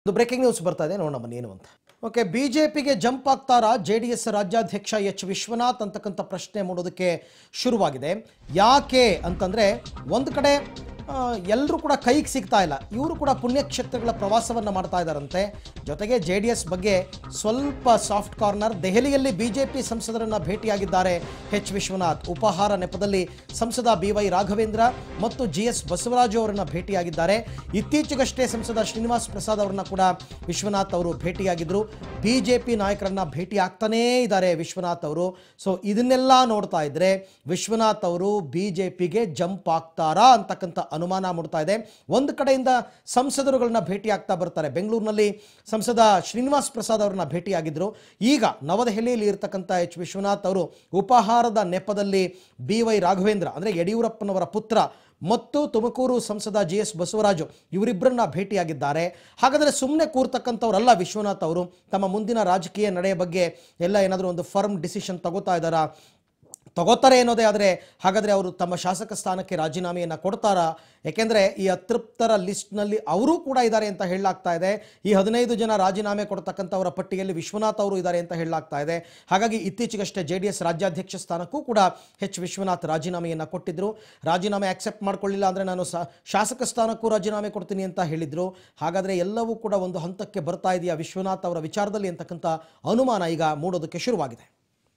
ಒಂದು breaking news ಬರ್ತಾ ಇದೆ ನೋಡೋಣ ಬನ್ನಿ ಏನು ಅಂತ ಓಕೆ ಬಿಜೆಪಿಗೆ ಜಂಪ್ ಆಗ್ತಾರಾ ಜೆ ಡಿ ಎಸ್ ರಾಜ್ಯಾಧ್ಯಕ್ಷ ಎಚ್ ವಿಶ್ವನಾಥ್ ಅಂತಕ್ಕಂಥ ಪ್ರಶ್ನೆ ಮೂಡೋದಕ್ಕೆ ಶುರುವಾಗಿದೆ ಯಾಕೆ ಅಂತಂದರೆ ಒಂದು ಕಡೆ ಎಲ್ಲರೂ ಕೂಡ ಕೈಗೆ ಸಿಗ್ತಾ ಇಲ್ಲ ಇವರು ಕೂಡ ಪುಣ್ಯಕ್ಷೇತ್ರಗಳ ಪ್ರವಾಸವನ್ನು ಮಾಡ್ತಾ ಇದ್ದಾರಂತೆ ಜೊತೆಗೆ ಜೆ ಡಿ ಎಸ್ ಬಗ್ಗೆ ಸ್ವಲ್ಪ ಸಾಫ್ಟ್ ಕಾರ್ನರ್ ದೆಹಲಿಯಲ್ಲಿ ಬಿಜೆಪಿ ಸಂಸದರನ್ನ ಭೇಟಿಯಾಗಿದ್ದಾರೆ ಎಚ್ ವಿಶ್ವನಾಥ್ ಉಪಹಾರ ನೆಪದಲ್ಲಿ ಸಂಸದ ಬಿ ವೈ ರಾಘವೇಂದ್ರ ಮತ್ತು ಜಿ ಎಸ್ ಬಸವರಾಜು ಅವರನ್ನ ಭೇಟಿಯಾಗಿದ್ದಾರೆ ಇತ್ತೀಚೆಗಷ್ಟೇ ಸಂಸದ ಶ್ರೀನಿವಾಸ್ ಪ್ರಸಾದ್ ಅವರನ್ನ ಕೂಡ ವಿಶ್ವನಾಥ್ ಅವರು ಭೇಟಿಯಾಗಿದ್ದರು ಬಿಜೆಪಿ ನಾಯಕರನ್ನ ಭೇಟಿ ಆಗ್ತಾನೇ ಇದ್ದಾರೆ ವಿಶ್ವನಾಥ್ ಅವರು ಸೊ ಇದನ್ನೆಲ್ಲ ನೋಡ್ತಾ ಇದ್ರೆ ವಿಶ್ವನಾಥ್ ಅವರು ಬಿಜೆಪಿಗೆ ಜಂಪ್ ಆಗ್ತಾರಾ ಅಂತಕ್ಕಂಥ ಅನುಮಾನ ಮೂಡ್ತಾ ಇದೆ ಒಂದು ಕಡೆಯಿಂದ ಸಂಸದರುಗಳನ್ನ ಭೇಟಿ ಆಗ್ತಾ ಬರ್ತಾರೆ ಬೆಂಗಳೂರಿನಲ್ಲಿ ಸಂಸದ ಶ್ರೀನಿವಾಸ್ ಪ್ರಸಾದ್ ಅವರನ್ನ ಭೇಟಿಯಾಗಿದ್ದರು ಈಗ ನವದೆಹಲಿಯಲ್ಲಿ ಇರತಕ್ಕಂಥ ಎಚ್ ವಿಶ್ವನಾಥ್ ಅವರು ಉಪಹಾರದ ನೆಪದಲ್ಲಿ ಬಿ ವೈ ರಾಘವೇಂದ್ರ ಅಂದರೆ ಯಡಿಯೂರಪ್ಪನವರ ಪುತ್ರ ಮತ್ತು ತುಮಕೂರು ಸಂಸದ ಜಿ ಎಸ್ ಬಸವರಾಜು ಇವರಿಬ್ಬರನ್ನ ಭೇಟಿಯಾಗಿದ್ದಾರೆ ಹಾಗಾದರೆ ಸುಮ್ಮನೆ ಕೂರ್ತಕ್ಕಂಥವ್ರಲ್ಲ ವಿಶ್ವನಾಥ್ ಅವರು ತಮ್ಮ ಮುಂದಿನ ರಾಜಕೀಯ ನಡೆಯ ಬಗ್ಗೆ ಎಲ್ಲ ಏನಾದರೂ ಒಂದು ಫರ್ಮ್ ಡಿಸಿಷನ್ ತಗೋತಾ ಇದ್ದಾರಾ ತಗೋತಾರೆ ಅನ್ನೋದೇ ಆದರೆ ಹಾಗಾದರೆ ಅವರು ತಮ್ಮ ಶಾಸಕ ಸ್ಥಾನಕ್ಕೆ ರಾಜೀನಾಮೆಯನ್ನು ಕೊಡ್ತಾರಾ ಯಾಕೆಂದರೆ ಈ ಅತೃಪ್ತರ ಲಿಸ್ಟ್ನಲ್ಲಿ ಅವರೂ ಕೂಡ ಇದ್ದಾರೆ ಅಂತ ಹೇಳಲಾಗ್ತಾ ಇದೆ ಈ ಹದಿನೈದು ಜನ ರಾಜೀನಾಮೆ ಕೊಡ್ತಕ್ಕಂಥವರ ಪಟ್ಟಿಯಲ್ಲಿ ವಿಶ್ವನಾಥ್ ಅವರು ಇದ್ದಾರೆ ಅಂತ ಹೇಳಲಾಗ್ತಾ ಇದೆ ಹಾಗಾಗಿ ಇತ್ತೀಚೆಗಷ್ಟೇ ಜೆ ಡಿ ಎಸ್ ರಾಜ್ಯಾಧ್ಯಕ್ಷ ಸ್ಥಾನಕ್ಕೂ ಕೂಡ ಎಚ್ ವಿಶ್ವನಾಥ್ ರಾಜೀನಾಮೆಯನ್ನು ಕೊಟ್ಟಿದ್ದರು ರಾಜೀನಾಮೆ ಆಕ್ಸೆಪ್ಟ್ ಮಾಡ್ಕೊಳ್ಳಿಲ್ಲ ಅಂದರೆ ನಾನು ಸಾ ಶಾಸಕ ಸ್ಥಾನಕ್ಕೂ ರಾಜೀನಾಮೆ ಕೊಡ್ತೀನಿ ಅಂತ ಹೇಳಿದರು ಹಾಗಾದರೆ ಎಲ್ಲವೂ ಕೂಡ ಒಂದು ಹಂತಕ್ಕೆ ಬರ್ತಾ ಇದೆಯಾ ವಿಶ್ವನಾಥ್ ಅವರ ವಿಚಾರದಲ್ಲಿ ಅಂತಕ್ಕಂಥ ಅನುಮಾನ ಈಗ ಮೂಡೋದಕ್ಕೆ ಶುರುವಾಗಿದೆ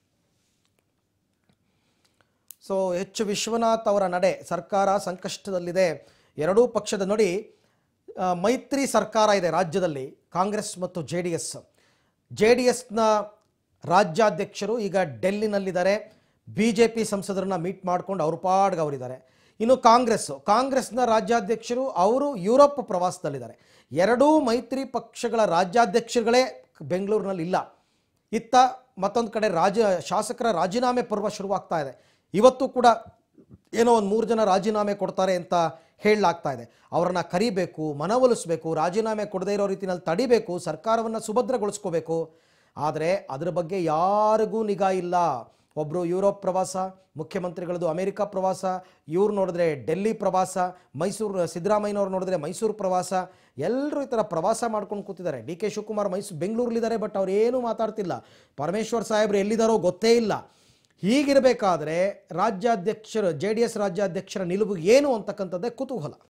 ಸೊ ಎಚ್ ವಿಶ್ವನಾಥ್ ಅವರ ನಡೆ ಸರ್ಕಾರ ಸಂಕಷ್ಟದಲ್ಲಿದೆ ಎರಡೂ ಪಕ್ಷದ ನೋಡಿ ಆ, ಮೈತ್ರಿ ಸರ್ಕಾರ ಇದೆ ರಾಜ್ಯದಲ್ಲಿ ಕಾಂಗ್ರೆಸ್ ಮತ್ತು J D S J D ಎಸ್ನ ರಾಜ್ಯಾಧ್ಯಕ್ಷರು ಈಗ ಡೆಲ್ಲಿನಲ್ಲಿದ್ದಾರೆ ಬಿ ಜೆ ಪಿ ಸಂಸದರನ್ನ ಮೀಟ್ ಮಾಡ್ಕೊಂಡು ಅವ್ರ ಪಾಡ್ಗೆ ಅವರಿದ್ದಾರೆ ಇನ್ನು ಕಾಂಗ್ರೆಸ್ಸು ಕಾಂಗ್ರೆಸ್ನ ರಾಜ್ಯಾಧ್ಯಕ್ಷರು ಅವರು ಯುರೋಪ್ ಪ್ರವಾಸದಲ್ಲಿದ್ದಾರೆ ಎರಡೂ ಮೈತ್ರಿ ಪಕ್ಷಗಳ ರಾಜ್ಯಾಧ್ಯಕ್ಷರುಗಳೇ ಬೆಂಗಳೂರಿನಲ್ಲಿ ಇಲ್ಲ ಇತ್ತ ಮತ್ತೊಂದು ಕಡೆ ರಾಜ ಶಾಸಕರ ರಾಜೀನಾಮೆ ಪರ್ವ ಶುರುವಾಗ್ತಾ ಇದೆ ಇವತ್ತು ಕೂಡ ಏನೋ ಒಂದು ಮೂರು ಜನ ರಾಜೀನಾಮೆ ಕೊಡ್ತಾರೆ ಅಂತ ಹೇಳಲಾಗ್ತಾ ಇದೆ ಅವರನ್ನ ಕರಿಬೇಕು ಮನವೊಲಿಸಬೇಕು ರಾಜೀನಾಮೆ ಕೊಡದೇ ಇರೋ ರೀತಿಯಲ್ಲಿ ತಡಿಬೇಕು ಸರ್ಕಾರವನ್ನು ಸುಭದ್ರಗೊಳಿಸ್ಕೋಬೇಕು ಆದರೆ ಅದರ ಬಗ್ಗೆ ಯಾರಿಗೂ ನಿಗಾ ಇಲ್ಲ ಒಬ್ಬರು ಯುರೋಪ್ ಪ್ರವಾಸ ಮುಖ್ಯಮಂತ್ರಿಗಳದ್ದು ಅಮೆರಿಕ ಪ್ರವಾಸ ಇವ್ರು ನೋಡಿದ್ರೆ ಡೆಲ್ಲಿ ಪ್ರವಾಸ ಮೈಸೂರು ಸಿದ್ದರಾಮಯ್ಯನವ್ರು ನೋಡಿದ್ರೆ ಮೈಸೂರು ಪ್ರವಾಸ ಎಲ್ಲರೂ ಈ ಥರ ಪ್ರವಾಸ ಮಾಡ್ಕೊಂಡು ಕೂತಿದ್ದಾರೆ ಡಿ ಕೆ ಶಿವಕುಮಾರ್ ಮೈಸೂರು ಬೆಂಗಳೂರಲ್ಲಿದ್ದಾರೆ ಬಟ್ ಅವ್ರು ಏನೂ ಮಾತಾಡ್ತಿಲ್ಲ ಪರಮೇಶ್ವರ್ ಸಾಹೇಬ್ರು ಎಲ್ಲಿದ್ದಾರೋ ಗೊತ್ತೇ ಇಲ್ಲ ಹೀಗಿರಬೇಕಾದ್ರೆ ರಾಜ್ಯಾಧ್ಯಕ್ಷರು ಜೆ ಡಿ ಎಸ್ ರಾಜ್ಯಾಧ್ಯಕ್ಷರ ನಿಲುವು ಏನು ಅಂತಕ್ಕಂಥದ್ದೇ ಕುತೂಹಲ